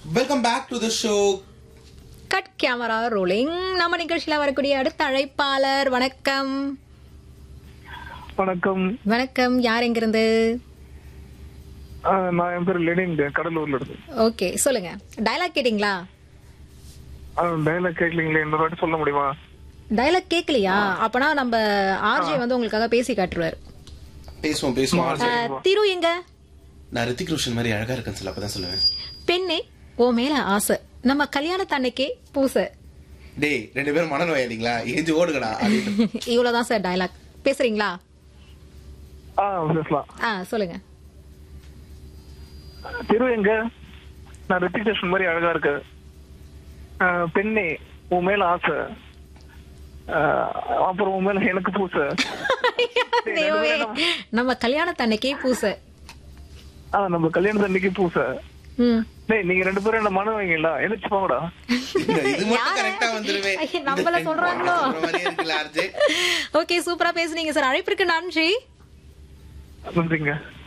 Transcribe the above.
Welcome back to the show cut camera rolling நம்ம நிகழ்ச்சியில வரக்கூடிய அடுத்த அழைப்பாளர் வணக்கம் வணக்கம் வணக்கம் யார் எங்கிருந்து ஆ, நான் என் பேர் லெனின் கடலூர்ல இருந்து ஓகே சொல்லுங்க டயலாக் கேட்டிங்களா டைலாக் கேட்கலீங்களே இன்னொரு வாட்டி சொல்ல முடியுமா டயலாக் கேட்கலையா அப்பனா நம்ம ஆர்ஜே வந்து உங்களுக்காக பேசி காட்டுருவார் பேசுவோம் பேசுவோம் ஆர்ஜே. அஹ், திரு எங்க நான் ரித்திக் ரோஷன் மாதிரி அழகா இருக்கேன்னு சொல்ல அப்பதான் சொல்லுவேன் பெண்ணே ஓ மேல ஆசை நம்ம கல்யாணத்தன்னைக்கே பூசை டேய் ரெண்டு பேரும் மனநோயாளிங்களா ஏஞ்சி ஓடுங்கடா அப்படின்னு. இவ்வளவுதான் சார் டயலாக் பேசுறீங்களா ஆ பேசலாம் ஆ சொல்லுங்க திரு எங்க நான் ரித்திக் ரோஷன் மாதிரி அழகா இருக்கு ஆ, பெண்ணே உன் மேல ஆசை ஆ, அப்புறம் உன் மேல எனக்கு பூசை தெய்வமே, நம்ம கல்யாணத்தன்னைக்கே பூசை ஆ நம்ம கல்யாணத்து அன்னைக்கு பூசை ம் டேய் நீங்க ரெண்டு பேரும் என்ன மனம் வைங்களா எந்திரிச்சு போங்கடா இந்த இது மட்டும் யாரு? கரெக்டா வந்துருவேன் ஐய, நம்மள சொல்றாங்களோ? இருக்குல்ல ஆர்ஜே ஓகே சூப்பரா பேசுனீங்க சார் அழைப்பிற்கு நன்றி நன்றிங்க